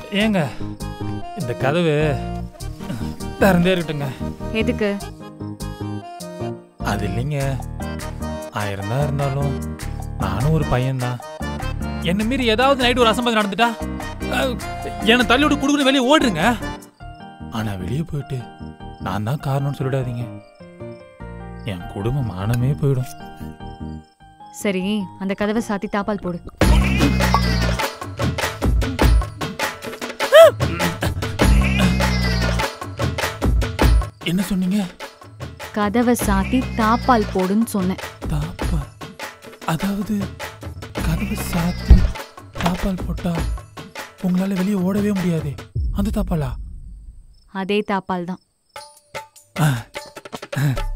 ஏங்க இந்த கதவு திறந்தே இருக்கட்டுங்க எதுக்கு அது இல்லைங்க ஆயிரம் தான் இருந்தாலும் நானும் ஒரு பையன்தான் என்ன மீறி ஏதாவது நைட்டு ஒரு அசம்பதம் நடந்துட்டா அஹ், என்னை தள்ளி விட்டு குடுக்குன்னு வெளியே ஓடுங்க ஆனா வெளியே போயிட்டு நான் தான் காரணம்னு சொல்லிடாதீங்க என் குடும்ப மானமே போயிடும் சரி அந்த கதவை சாத்தி தாப்பால் போடு என்ன சொன்னீங்க கதவை சாத்தி தாப்பால் போடுன்னு சொன்னேன் தாப்பா அதாவது கதவை சாத்தி தாப்பால் போட்டா உங்களால வெளியே ஓடவே முடியாது அந்த தாப்பாலா அதே தாப்பால் தான் ஆ, ஆ,